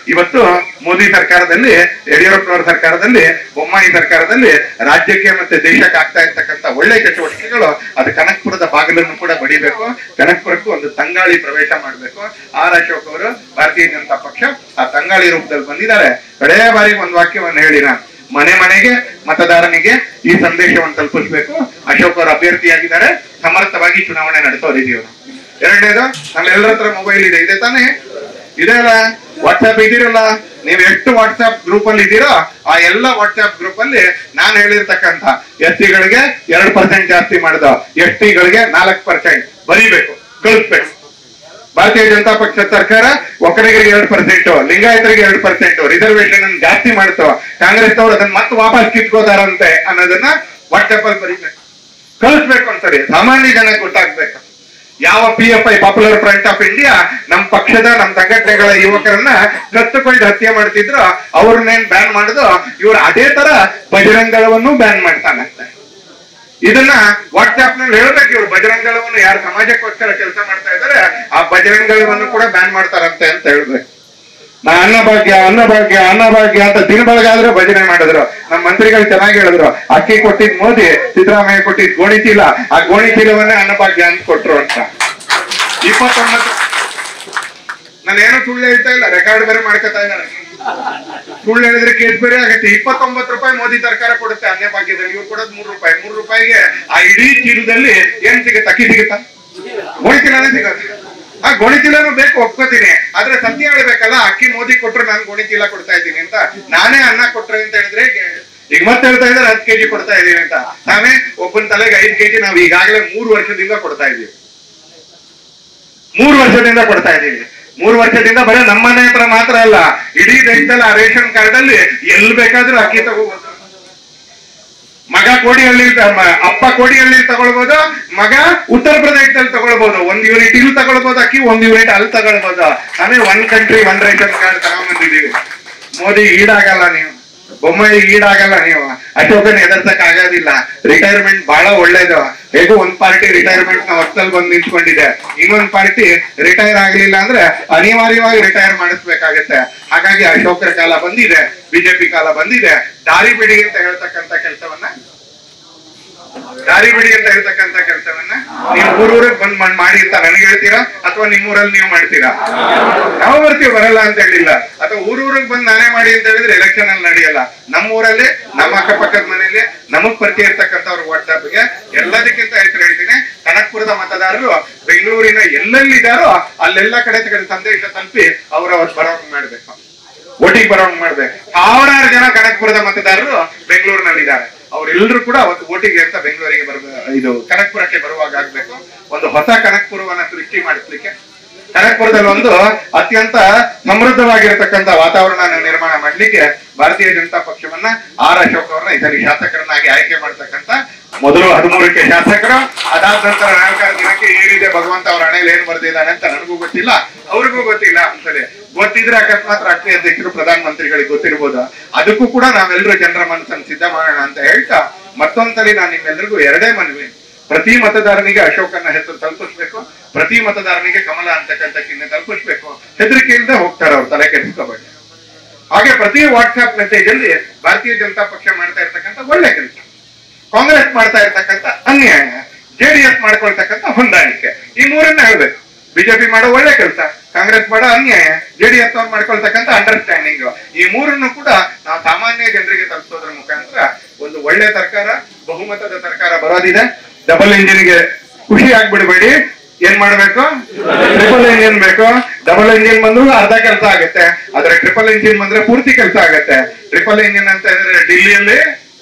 ಇವತ್ತು ಮೋದಿ ಸರ್ಕಾರದಲ್ಲಿ ಯಡಿಯೂರಪ್ಪನವರ ಸರ್ಕಾರದಲ್ಲಿ ಬೊಮ್ಮಾಯಿ ಸರ್ಕಾರದಲ್ಲಿ ರಾಜ್ಯಕ್ಕೆ ಮತ್ತೆ ದೇಶಕ್ಕೆ ಆಗ್ತಾ ಇರ್ತಕ್ಕಂಥ ಒಳ್ಳೆ ಚಟುವಟಿಕೆಗಳು ಅದು ಕನಕಪುರದ ಬಾಗಿಲನ್ನು ಕೂಡ ಬಡಿಬೇಕು ಕನಕಪುರಕ್ಕೂ ಒಂದು ತಂಗಾಳಿ ಪ್ರವೇಶ ಮಾಡಬೇಕು ಆರ್ ಅಶೋಕ್ ಅವರು ಭಾರತೀಯ ಜನತಾ ಪಕ್ಷ ಆ ತಂಗಾಳಿ ರೂಪದಲ್ಲಿ ಬಂದಿದ್ದಾರೆ ಕಡೆಯ ಬಾರಿಗೆ ಒಂದು ವಾಕ್ಯವನ್ನು ಹೇಳಿ ನಾನು ಮನೆ ಮನೆಗೆ ಮತದಾರನಿಗೆ ಈ ಸಂದೇಶವನ್ನು ತಲುಪಿಸ್ಬೇಕು ಅಶೋಕ್ ಅವರು ಅಭ್ಯರ್ಥಿಯಾಗಿದ್ದಾರೆ ಸಮರ್ಥವಾಗಿ ಚುನಾವಣೆ ನಡೆಸೋರಿದೀವಿ ನಾವು ಎರಡನೇದು ನಮ್ಮೆಲ್ಲರ ಹತ್ರ ಮೊಬೈಲ್ ಇದೆ ಇದೆ ತಾನೇ ಇದೆ ಅಲ್ಲ ವಾಟ್ಸ್ಆಪ್ ಇದೀರಲ್ಲ ನೀವು ಎಷ್ಟು ವಾಟ್ಸ್ಆಪ್ ಗ್ರೂಪ್ ಅಲ್ಲಿ ಇದ್ದೀರೋ ಆ ಎಲ್ಲ ವಾಟ್ಸ್ಆಪ್ ಗ್ರೂಪ್ ಅಲ್ಲಿ ನಾನು ಹೇಳಿರ್ತಕ್ಕಂಥ ಎಸ್ ಟಿಗಳಿಗೆ ಎರಡು ಪರ್ಸೆಂಟ್ ಜಾಸ್ತಿ ಮಾಡಿದ ಎಸ್ ಟಿಗಳಿಗೆ ನಾಲ್ಕು ಪರ್ಸೆಂಟ್ ಬರೀಬೇಕು ಕಳಿಸ್ಬೇಕು ಭಾರತೀಯ ಜನತಾ ಪಕ್ಷ ಸರ್ಕಾರ ಒಕ್ಕಲಿಗರಿಗೆ ಎರಡು ಪರ್ಸೆಂಟ್ ಲಿಂಗಾಯತರಿಗೆ ಎರಡು ಪರ್ಸೆಂಟ್ ರಿಸರ್ವೇಶನ್ ಅನ್ನು ಜಾಸ್ತಿ ಮಾಡ್ತಾವ ಕಾಂಗ್ರೆಸ್ ಅವರು ಅದನ್ನ ಮತ್ತೆ ವಾಪಸ್ ಕಿತ್ಕೋತಾರಂತೆ ಅನ್ನೋದನ್ನ ವಾಟ್ಸ್ಆಪ್ ಅಲ್ಲಿ ಬರೀಬೇಕು ಕಳಿಸ್ಬೇಕು ಅಂತಾರೆ ಸಾಮಾನ್ಯ ಜನ ಗೊತ್ತಾಗ್ಬೇಕು ಯಾವ P F I popular front of India ನಮ್ಮ ಪಕ್ಷದ ನಮ್ಮ ಸಂಘಟನೆಗಳ ಯುವಕರನ್ನ ಕತ್ತು ಕೊಯ್ದು ಹತ್ಯೆ ಮಾಡ್ತಿದ್ರು ಅವ್ರನ್ನೇನ್ ಬ್ಯಾನ್ ಮಾಡುದು ಇವ್ರು ಅದೇ ತರ ಬಜರಂಗ ದಳವನ್ನು ಬ್ಯಾನ್ ಮಾಡ್ತಾನಂತೆ ಇದನ್ನ ವಾಟ್ಸ್ಆಪ್ ನಲ್ಲಿ ಹೇಳ್ಬೇಕು ಇವ್ರು ಬಜರಂಗ ದಳವನ್ನು ಯಾರು ಸಮಾಜಕ್ಕೋಸ್ಕರ ಕೆಲಸ ಮಾಡ್ತಾ ಇದಾರೆ ಆ ಬಜರಂಗ ದಳವನ್ನು ಕೂಡ ಬ್ಯಾನ್ ಮಾಡ್ತಾರಂತೆ ಅಂತ ಹೇಳ್ಬೇಕು ನಾ ಅನ್ನಭಾಗ್ಯ ಅನ್ನಭಾಗ್ಯ ಅನ್ನಭಾಗ್ಯ ಅಂತ ದಿನ ಬೆಳಗಾದ್ರೆ ಭಜನೆ ಮಾಡಿದ್ರು ನಮ್ಮ ಮಂತ್ರಿಗಳು ಚೆನ್ನಾಗಿ ಹೇಳಿದ್ರು ಅಕ್ಕಿ ಕೊಟ್ಟಿದ್ ಮೋದಿ ಸಿದ್ದರಾಮಯ್ಯ ಕೊಟ್ಟಿದ್ ಗೋಣಿ ಚೀಲ ಆ ಗೋಣಿ ಚೀಲವನ್ನೇ ಅನ್ನಭಾಗ್ಯ ಅಂತ ಕೊಟ್ರು ಅಂತ ಇಪ್ಪತ್ತೊಂಬತ್ತು ನಾನೇನು ಸುಳ್ಳು ಹೇಳ್ತಾ ಇಲ್ಲ ರೆಕಾರ್ಡ್ ಬೇರೆ ಮಾಡ್ಕೊತಾ ಇದ್ದಾರೆ ಸುಳ್ಳು ಹೇಳಿದ್ರೆ ಕೇಸ್ ಬೇರೆ ಆಗತ್ತೆ ಇಪ್ಪತ್ತೊಂಬತ್ತು ರೂಪಾಯಿ ಮೋದಿ ಸರ್ಕಾರ ಕೊಡುತ್ತೆ ಅನ್ಯ ಭಾಗ್ಯದಲ್ಲಿ ಇವ್ರು ಕೊಡೋದು ಮೂರು ರೂಪಾಯಿ ಮೂರು ರೂಪಾಯಿಗೆ ಆ ಇಡೀ ಚೀಲದಲ್ಲಿ ಏನ್ ಸಿಗುತ್ತೆ ಅಕ್ಕಿ ಸಿಗುತ್ತಾ ಗೋಣಿ ಚೀಲನೇ ಸಿಗತ್ತೆ ಆ ಗೋಣಿ ಚೀಲನೂ ಬೇಕು ಒಪ್ಕೋತೀನಿ ಆದ್ರೆ ಸತ್ಯ ಹೇಳ್ಬೇಕಲ್ಲ ಅಕ್ಕಿ ಮೋದಿ ಕೊಟ್ರು ನಾನು ಗೋಣಿ ಚೀಲ ಕೊಡ್ತಾ ಇದ್ದೀನಿ ಅಂತ ನಾನೇ ಅನ್ನ ಕೊಟ್ರೆ ಅಂತ ಹೇಳಿದ್ರೆ ಹೇಗೆ? ಈಗ ಮತ್ತೆ ಹೇಳ್ತಾ ಇದ್ದಾರೆ ಹತ್ತು ಕೆಜಿ ಕೊಡ್ತಾ ಇದೀನಿ ಅಂತ ನಾವೇ ಒಬ್ಬನ ತಲೆಗೆ ಐದು ಕೆಜಿ ನಾವು ಈಗಾಗಲೇ ಮೂರು ವರ್ಷದಿಂದ ಕೊಡ್ತಾ ಇದೀವಿ ಮೂರು ವರ್ಷದಿಂದ ಕೊಡ್ತಾ ಇದೀವಿ ಮೂರು ವರ್ಷದಿಂದ ಬರೀ ನಮ್ಮ ಮನೆ ಹತ್ರ ಮಾತ್ರ ಅಲ್ಲ ಇಡೀ ದೇಶದಲ್ಲಿ ಆ ರೇಷನ್ ಕಾರ್ಡ್ ಅಲ್ಲಿ ಎಲ್ಲಿ ಬೇಕಾದ್ರೂ ಅಕ್ಕಿ ತಗೋಬಹುದು ಮಗ ಕೋಡಿಹಳ್ಳಿ ಮ- ಅಪ್ಪ ಕೋಡಿಹಳ್ಳಿ ತಗೊಳ್ಬೋದು ಮಗ ಉತ್ತರ ಪ್ರದೇಶದಲ್ಲಿ ತಗೊಳ್ಬೋದು ಒಂದ್ ಯೂನಿಟ್ ಇಲ್ಲಿ ತಗೊಳ್ಬೋದು ಅಕ್ಕಿ ಒಂದ್ ಯೂನಿಟ್ ಅಲ್ಲಿ ತಗೊಳ್ಬೋದು ಆಮೇಲೆ one country one ration card ತಗೊಂಡ್ಬಂದಿದೀವಿ ಮೋದಿ ಈಡಾಗಲ್ಲ ನೀವು ಬೊಮ್ಮಾಯಿ ಈಡಾಗಲ್ಲ ನೀವು ಅಶೋಕನ್ ಎದುರ್ಸಕ್ ಆಗೋದಿಲ್ಲ ರಿಟೈರ್ಮೆಂಟ್ ಬಹಳ ಒಳ್ಳೇದು ಹೇಗೂ ಒಂದ್ ಪಾರ್ಟಿ ರಿಟೈರ್ಮೆಂಟ್ ನ ಹೊತ್ತಲ್ಲಿ ಬಂದು ನಿಂತ್ಕೊಂಡಿದೆ ಇನ್ನೊಂದ್ ಪಾರ್ಟಿ ರಿಟೈರ್ ಆಗ್ಲಿಲ್ಲ ಅಂದ್ರೆ ಅನಿವಾರ್ಯವಾಗಿ ರಿಟೈರ್ ಮಾಡಿಸ್ಬೇಕಾಗತ್ತೆ ಹಾಗಾಗಿ ಅಶೋಕರ ಕಾಲ ಬಂದಿದೆ ಬಿಜೆಪಿ ಕಾಲ ಬಂದಿದೆ ದಾರಿ ಬಿಡಿ ಅಂತ ಹೇಳ್ತಕ್ಕಂತ ಕೆಲಸವನ್ನ ದಾರಿ ಬಿಡಿ ಅಂತ ಹೇಳ್ತಕ್ಕಂತ ಕೆಲಸವನ್ನ ನೀವು ಊರೂರಿಗೆ ಬಂದ್ ಮಾಡ್- ಮಾಡಿ ಅಂತ ನನಗೆ ಹೇಳ್ತೀರಾ ಅಥವಾ ನಿಮ್ಮೂರಲ್ಲಿ ನೀವು ಮಾಡ್ತೀರಾ ನಾವು ಬರ್ತೀವಿ ಬರಲ್ಲ ಅಂತ ಹೇಳಿಲ್ಲ ಅಥವಾ ಊರೂರಿಗೆ ಬಂದ್ ನಾನೇ ಮಾಡಿ ಅಂತ ಹೇಳಿದ್ರೆ ಎಲೆಕ್ಷನ್ ಅಲ್ಲಿ ನಡೆಯಲ್ಲ ನಮ್ಮ ಊರಲ್ಲಿ ನಮ್ಮ ಅಕ್ಕಪಕ್ಕದ ಮನೆಯಲ್ಲಿ ನಮಗ್ ಪರಿಚಯ ಇರ್ತಕ್ಕಂಥವ್ರು ವಾಟ್ಸ್ಆಪ್ ಗೆ ಎಲ್ಲದಕ್ಕಿಂತ ಹೆಸರು ಹೇಳ್ತೀನಿ ಕನಕಪುರದ ಮತದಾರರು ಬೆಂಗಳೂರಿನ ಎಲ್ಲೆಲ್ಲಿದ್ದಾರೋ ಅಲ್ಲೆಲ್ಲ ಕಡೆ ಕಡೆ ಸಂದೇಶ ತಲುಪಿ ಅವ್ರ ಅವ್ರು ಬರೋಂಗ್ ಮಾಡ್ಬೇಕು ಓಟಿಂಗ್ ಬರೋಂಗ್ ಮಾಡ್ಬೇಕು ಸಾವಿರಾರು ಜನ ಕನಕಪುರದ ಮತದಾರರು ಬೆಂಗಳೂರಿನಲ್ಲಿದ್ದಾರೆ ಅವರೆಲ್ಲರೂ ಕೂಡ ಅವತ್ತು ಓಟಿಗೆ ಅಂತ ಬೆಂಗಳೂರಿಗೆ ಬರಬೇಕು ಇದು ಕನಕಪುರಕ್ಕೆ ಬರುವಾಗ ಆಗ್ಬೇಕು ಒಂದು ಹೊಸ ಕನಕಪುರವನ್ನ ಸೃಷ್ಟಿ ಮಾಡಿಸ್ಲಿಕ್ಕೆ ಕನಕಪುರದಲ್ಲಿ ಒಂದು ಅತ್ಯಂತ ಸಮೃದ್ಧವಾಗಿರತಕ್ಕಂತ ವಾತಾವರಣ ನಿರ್ಮಾಣ ಮಾಡ್ಲಿಕ್ಕೆ ಭಾರತೀಯ ಜನತಾ ಪಕ್ಷವನ್ನ ಆರ್ ಅಶೋಕ್ ಅವರನ್ನ ಈ ಸರಿ ಶಾಸಕರನ್ನಾಗಿ ಆಯ್ಕೆ ಮಾಡ್ತಕ್ಕಂತ ಮೊದಲು ಹದಿಮೂರಕ್ಕೆ ಶಾಸಕರು ಅದಾದ ನಂತರ ನಾಲ್ಕಾರು ದಿನಕ್ಕೆ ಏನಿದೆ ಭಗವಂತ ಅವ್ರ ಹಣೆಯಲ್ಲಿ ಏನ್ ಬರ್ದಿದ್ದಾನೆ ಅಂತ ನನಗೂ ಗೊತ್ತಿಲ್ಲ ಅವ್ರಿಗೂ ಗೊತ್ತಿಲ್ಲ ಅಂತಲೇ ಗೊತ್ತಿದ್ರೆ ಅಕಸ್ಮಾತ್ ರಾಷ್ಟ್ರೀಯ ಅಧ್ಯಕ್ಷರು ಪ್ರಧಾನ ಮಂತ್ರಿಗಳಿಗೆ ಗೊತ್ತಿರ್ಬೋದು ಅದಕ್ಕೂ ಕೂಡ ನಾವೆಲ್ಲರೂ ಜನರ ಮನಸ್ಸನ್ನು ಸಿದ್ಧ ಮಾಡೋಣ ಅಂತ ಹೇಳ್ತಾ ಮತ್ತೊಂದ್ಸಲಿ ನಾನು ನಿಮ್ಮೆಲ್ಲರಿಗೂ ಎರಡೇ ಮನವಿ ಪ್ರತಿ ಮತದಾರನಿಗೆ ಅಶೋಕನ ಹೆಸರು ತಲುಪಿಸ್ಬೇಕು ಪ್ರತಿ ಮತದಾರನಿಗೆ ಕಮಲ ಅಂತಕ್ಕಂಥ ಚಿಹ್ನೆ ತಲುಪಿಸ್ಬೇಕು ಹೆದರಿಕೆಯಿಂದ ಹೋಗ್ತಾರೆ ಅವ್ರು ತಲೆ ಕೆಡಿಸ್ಕೋಬೇಡಿ ಹಾಗೆ ಪ್ರತಿ ವಾಟ್ಸ್ಆಪ್ ಮೆಸೇಜ್ ಅಲ್ಲಿ ಭಾರತೀಯ ಜನತಾ ಪಕ್ಷ ಮಾಡ್ತಾ ಇರ್ತಕ್ಕಂಥ ಒಳ್ಳೆ ಕೆಲಸ ಕಾಂಗ್ರೆಸ್ ಮಾಡ್ತಾ ಇರ್ತಕ್ಕಂಥ ಅನ್ಯಾಯ ಜೆಡಿಎಸ್ ಮಾಡ್ಕೊಳ್ತಕ್ಕಂಥ ಹೊಂದಾಣಿಕೆ ಈ ಮೂರನ್ನ ಹೇಳ್ಬೇಕು ಬಿಜೆಪಿ ಮಾಡೋ ಒಳ್ಳೆ ಕೆಲಸ ಕಾಂಗ್ರೆಸ್ ಮಾಡೋ ಅನ್ಯಾಯ ಜೆಡಿಎಸ್ ಅವ್ರು ಮಾಡ್ಕೊಳ್ತಕ್ಕಂಥ ಅಂಡರ್ಸ್ಟ್ಯಾಂಡಿಂಗ್ ಈ ಮೂರನ್ನು ಕೂಡ ನಾವು ಸಾಮಾನ್ಯ ಜನರಿಗೆ ತಲುಪಿಸೋದ್ರ ಮುಖಾಂತರ ಒಂದು ಒಳ್ಳೆ ಸರ್ಕಾರ ಬಹುಮತದ ಸರ್ಕಾರ ಬರೋದಿದೆ ಡಬಲ್ ಇಂಜಿನ್ಗೆ ಖುಷಿ ಆಗ್ಬಿಡ್ಬೇಡಿ ಏನ್ ಮಾಡ್ಬೇಕು ಟ್ರಿಪಲ್ ಇಂಜಿನ್ ಬೇಕು ಡಬಲ್ ಇಂಜಿನ್ ಬಂದ್ರು ಅರ್ಧ ಕೆಲಸ ಆಗುತ್ತೆ ಆದ್ರೆ ಟ್ರಿಪಲ್ ಇಂಜಿನ್ ಬಂದ್ರೆ ಪೂರ್ತಿ ಕೆಲಸ ಆಗುತ್ತೆ ಟ್ರಿಪಲ್ ಇಂಜಿನ್ ಅಂತ ಹೇಳಿದ್ರೆ ಡಿಲ್ಲಿಯಲ್ಲಿ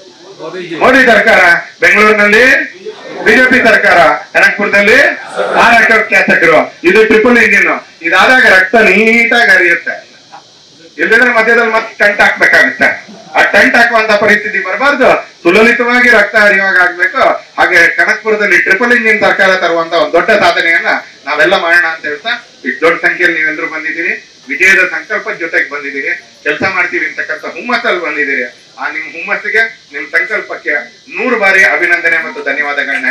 ಮೋದಿ ಸರ್ಕಾರ ಬೆಂಗಳೂರಿನಲ್ಲಿ ಬಿಜೆಪಿ ಸರ್ಕಾರ ಕನಕಪುರದಲ್ಲಿ ಆರ್ ಅಶೋಕ್ ಶಾಸಕರು ಇದು ಟ್ರಿಪಲ್ ಇಂಜಿನ್ ಇದಾದಾಗ ರಕ್ತ ನೀಟಾಗಿ ಹರಿಯುತ್ತೆ ಇಲ್ಲದ್ರೆ ಮಧ್ಯದಲ್ಲಿ ಮತ್ತೆ ಟಂಟ್ ಹಾಕ್ಬೇಕಾಗುತ್ತೆ ಆ ಟಂಟ್ ಹಾಕುವಂತ ಪರಿಸ್ಥಿತಿ ಬರಬಾರ್ದು ಸುಲಲಿತವಾಗಿ ರಕ್ತ ಹರಿಯುವಾಗ ಆಗ್ಬೇಕು ಹಾಗೆ ಕನಕಪುರದಲ್ಲಿ ಟ್ರಿಪಲ್ ಇಂಜಿನ್ ಸರ್ಕಾರ ತರುವಂತ ಒಂದು ದೊಡ್ಡ ಸಾಧನೆಯನ್ನ ನಾವೆಲ್ಲ ಮಾಡೋಣ ಅಂತ ಹೇಳ್ತಾ ಇಷ್ಟು ದೊಡ್ಡ ಸಂಖ್ಯೆಯಲ್ಲಿ ನೀವೆಲ್ಲರೂ ಬಂದಿದ್ದೀರಿ ವಿಜಯದ ಸಂಕಲ್ಪದ ಜೊತೆಗೆ ಬಂದಿದ್ದೀರಿ ಕೆಲಸ ಮಾಡ್ತೀವಿ ಅಂತಕ್ಕಂಥ ಹುಮ್ಮಸ್ಸಲ್ಲಿ ಬಂದಿದ್ದೀರಿ ಆ ನಿಮ್ ಹುಮ್ಮಸ್ಸಿಗೆ ನಿಮ್ ಸಂಕಲ್ಪಕ್ಕೆ ನೂರು ಬಾರಿ ಅಭಿನಂದನೆ ಮತ್ತು ಧನ್ಯವಾದಗಳನ್ನ